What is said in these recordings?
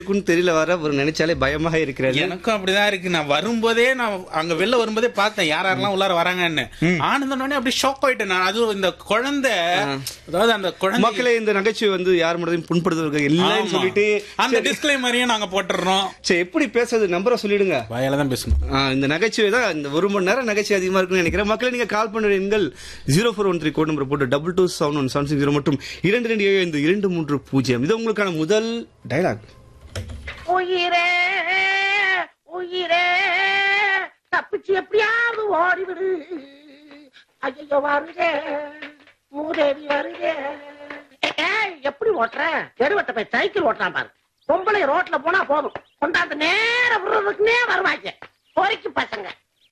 இருக்குன்னு தெரியல வர ஒரு நினைச்சாலே பயமாக இருக்கிறது எனக்கும் அப்படிதான் இருக்கு நான் வரும்போதே நான் அங்க வெளில வரும்போதே பார்த்தேன் யார் யாரெல்லாம் உள்ளார வராங்கன்னு ஆனந்தனோடனே அப்படி ஷாக் ஆயிட்டேன் நான் அதுவும் இந்த குழந்தை அதாவது அந்த குழந்தை மக்களே இந்த நகைச்சுவை வந்து யார் மனதையும் புண்படுத்துறது இல்லைன்னு ஆமா. சொல்லிட்டு அந்த டிஸ்கிளைமரையும் நாங்க போட்டுறோம் சரி எப்படி பேசுறது நம்பரை சொல்லிடுங்க வாயால தான் பேசணும் ஆ, இந்த நகைச்சுவை தான் இந்த ஒரு மணி நேரம் நகைச்சுவை அதிகமா இருக்குன்னு நினைக்கிறேன் மக்களே நீங்க கால் பண்ணுற எண்கள் zero four one three code number போட்டு double two seven one seven six zero மற்றும் இரண்டு ரெண்டு ஏழு ஐந்து இரண்டு மூன்று பூஜ்ஜியம் இது உங்களுக்கான முதல் டயலாக் உயிரே உயிரே தப்பிச்சு எப்படியாவது ஓடிவிடு ஐயோ வருதே மூதேவி வருதே ஏய் எப்படி ஓட்டுற தெருவட்ட போய் சைக்கிள் ஓட்டுறான் பாரு பொம்பளை ரோட்ல போனா போதும் கொண்டாந்து நேர விடுறதுக்குனே வருவாங்க பொறிக்கு பசங்க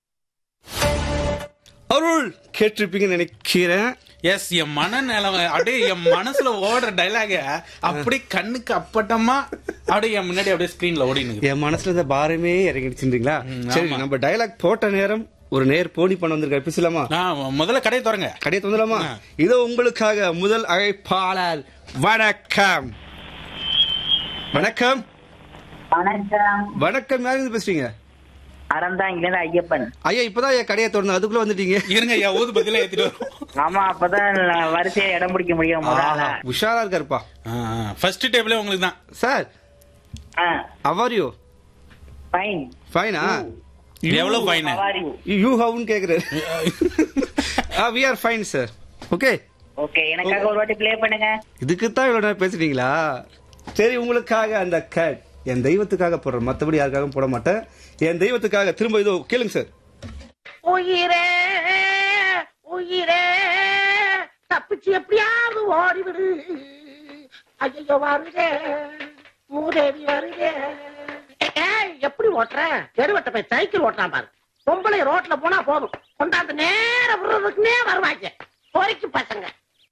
அருள் கேட்டிருப்பீங்கன்னு நினைக்கிறேன் எஸ் என் மன நிலைமை அப்படியே என் மனசுல ஓடுற டைலாக அப்படியே கண்ணுக்கு அப்பட்டமா அப்படியே என் முன்னாடி அப்படியே ஸ்கிரீன்ல ஓடினுங்க என் மனசுல இந்த பாரமே இறங்கிடுச்சுன்றீங்களா ம், சரி ஆமா. நம்ம டயலாக் போட்ட நேரம் ஒரு நேர் போனி பண்ண வந்திருக்காரு பேசலாமா நான் முதல்ல கடையை திறங்க கடையை தந்துடலாமா ஆ. இதோ உங்களுக்காக முதல் அழைப்பாளர் வணக்கம் வணக்கம் வணக்கம் வணக்கம் யாரு இருந்து பேசுறீங்க அறந்தாங்கிலேருந்து ஐயப்பன் ஐயா இப்பதான் என் கடையை திறந்து அதுக்குள்ள வந்துட்டீங்க இருங்க ஐயா ஊது பதில ஏத்திட்டு வரும் ஆமா அப்பதான் நான் வரிசையா இடம் பிடிக்க முடியும் முதல்ல உஷாரா இருக்காருப்பா ஃபர்ஸ்ட் டேபிளே உங்களுக்கு தான் சார் அவர் யூ ஃபைன் ஃபைனா எவ்வளவு ஃபைன் சவாரி யூ ஹவுன்னு கேக்குறாரு we are fine sir okay okay எனக்காக ஒரு வாட்டி ப்ளே பண்ணுங்க இதுக்கு தான் இவ்வளவு நேரம் பேசுறீங்களா சரி உங்களுக்காக அந்த கட் என் தெய்வத்துக்காக போடுறேன் மத்தபடி யாருக்காகவும் போட மாட்டேன் என் தெய்வத்துக்காக திரும்ப இதோ கேளுங்க சார் உயிரே உயிரே தப்பிச்சு எப்படியாவது ஓடிவிடு ஐயோ வருதே மூதேவி வருதே ஏய் எப்படி ஓட்டுற தெருவட்ட போய் சைக்கிள் ஓட்டுறான் பாரு பொம்பளை ரோட்ல போனா போதும் கொண்டாந்து நேர விடுறதுக்குனே வருவாங்க பொறிக்கு பசங்க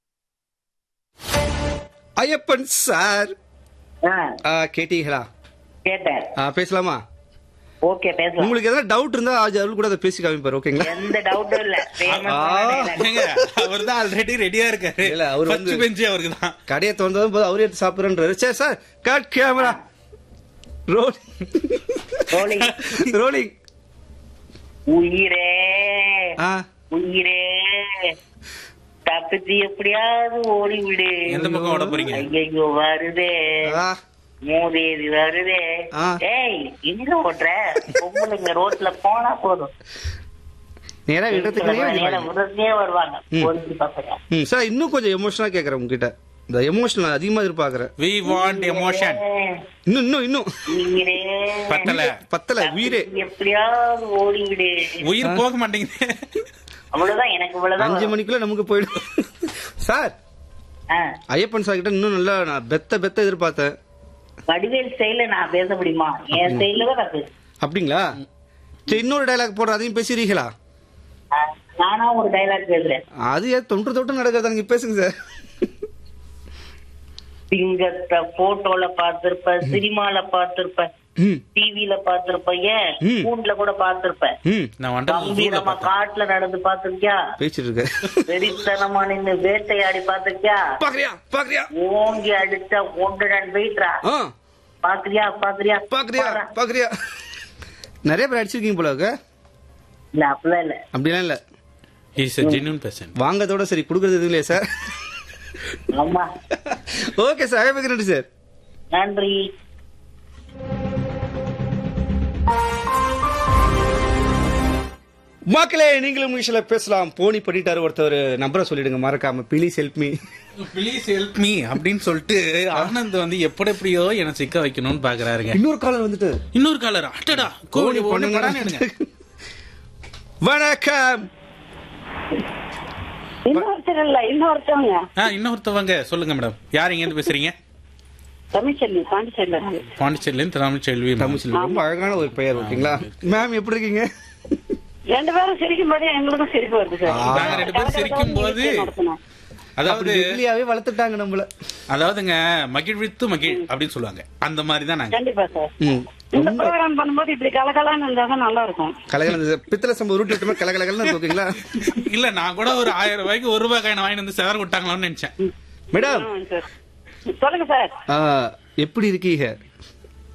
ஐயப்பன் சார் ஆ, ஆ, கேட்டீங்களா கேட்டேன் ஆ, பேசலாமா ஓகே பேசலாம் உங்களுக்கு ஏதாவது டவுட் இருந்தா ஆஜ் அருள் கூட அதை பேசி காமிப்பாரு ஓகேங்களா எந்த டவுட்டும் இல்ல famous ஆன dialogue. அவர் தான் ஆல்ரெடி ரெடியா இருக்காரு இல்ல, அவரு ஃபர்ஸ்ட் வந்து- பெஞ்சு அவருக்கு தான் கடையை திறந்ததும் போது அவரே எடுத்து சாப்பிடுறேன்றாரு சரி sir cut camera rolling Rolling. Rolling உயிரே ஆ உயிரே தப்பிச்சு எப்படியாவது ஓடி விடு எந்த பக்கம் ஓட போறீங்க ஐயோ வருதே ஆ மூதேவி வருதே ஆ. ஏய் எங்க ஓட்டுற பொம்பளைங்க ரோட்ல போனா போதும் நேரா இடத்துக்குள்ளே நேரா வந்துருவாங்க. விடுறதுக்கே வருவாங்க ம். போலீஸ் பசங்க ம் சார் இன்னும் கொஞ்சம் எமோஷனலா கேக்குறேன் உங்ககிட்ட இந்த எமோஷனல் அதிகமா எதிர்பார்க்கறேன் வி வாண்ட் எமோஷன் இன்னும் இன்னும் இன்னும் உயிரே பத்தல பத்தல உயிரே எப்படியாவது ஓடி விடு உயிர் போக மாட்டேங்குது அவ்வளவுதான் எனக்கு இவ்வளவுதான் அஞ்சு வரும். மணிக்குள்ள நமக்கு போயிடும் சார் ஆ, ஐயப்பன் சார் கிட்ட இன்னும் நல்லா நான் பெத்த பெத்த எதிர்பார்த்தேன் வடிவேல் ஸ்டைல நான் பேச முடியுமா என் ஸ்டைல தான் நான் பேசுறேன் அப்படிங்களா சரி இன்னொரு டைலாக் போடுற அதையும் பேசுறீங்களா ஆ, நானா ஒரு டைலாக் பேசுறேன் அது ஏன் தொன்று தொட்டு நடக்கிறதா நீங்க பேசுங்க சார் சிங்கத்தை போட்டோல பாத்திருப்ப சினிமால பாத்திருப்ப ம் டிவில பாத்திருப்ப ஏன் ம். கூண்டுல கூட பாத்திருப்ப ம் நான் தம்பி வந்துட்டு நம்ம காட்டுல நடந்து பாத்திருக்கியா பேசிட்டு இருக்க வெறித்தனமா நின்னு வேட்டையாடி பாத்திருக்கியா பாக்குறியா பாக்குறியா ஓங்கி அடிச்சா ஒன்று நான் வெயிட்ரா ஆ பாக்குறியா பாக்குறியா பாக்குறியா பாக்குறா. பாக்குறியா நிறைய பேர் அடிச்சிருக்கீங்க போல இருக்கு. இல்ல அப்படிலாம் இல்ல அப்படிலாம் இல்ல இஸ் a genuine person வாங்கதோட சரி கொடுக்கறது எதுவும் இல்லையா சார் ஆமா ஓகே சார் அழைப்புக்கு நன்றி சார் நன்றி மக்களே நீங்களும் இங்கிலீஷ்ல பேசலாம் போனி பண்ணிட்டாரு ஒருத்தர் நம்பரை சொல்லிடுங்க மறக்காம please help me please help me அப்படின்னு சொல்லிட்டு ஆனந்த் வந்து எப்படி எப்படியோ என்ன சிக்க வைக்கணும்னு பாக்குறாருங்க இன்னொரு காலர் வந்துட்டு இன்னொரு காலர் அட்டடா கோழி ஒண்ணு படான்னு எடுங்க வணக்கம் இன்னொருத்தர் இல்ல இன்னொருத்தவங்க ஆ, இன்னொருத்தவங்க சொல்லுங்க மேடம் யார் இங்க இருந்து பேசுறீங்க தமிழ்ச்செல்வி பாண்டிச்சேரியில இருந்து பாண்டிச்சேரில இருந்து தமிழ்ச்செல்வி ma'am. தமிழ் ரொம்ப அழகான ஒரு பெயர் ஓகேங்களா மேம் எப்படி இருக்கீங்க ரெண்டு பேரும் சிரிக்கும் போதே எங்களுக்கும் சிரிப்பு வருது சார் நாங்க ரெண்டு பேரும் சிரிக்கும் போது நடத்தணும். அதாவது இல்லையாவே வளர்த்துட்டாங்க நம்மள அதாவதுங்க மகிழ்வித்து மகிழ் அப்படின்னு சொல்லுவாங்க அந்த மாதிரி தான் நாங்க கண்டிப்பா சார் ம் இந்த ப்ரோக்ராம் பண்ணும்போது இப்படி கலகலான்னு இருந்தா தான் நல்லா இருக்கும் கலகல பித்தளை சம்பவம் ரூட் விட்டுமா கலகலகல்னு ஓகேங்களா இல்ல நான் கூட ஒரு ஆயிரம் ரூபாய்க்கு ஒரு ரூபாய் காயின் வாங்கிட்டு வந்து செதற விட்டாங்களான்னு நினைச்சேன் மேடம் ஆ, சார் சொல்லுங்க சார் ஆ, எப்படி இருக்கீங்க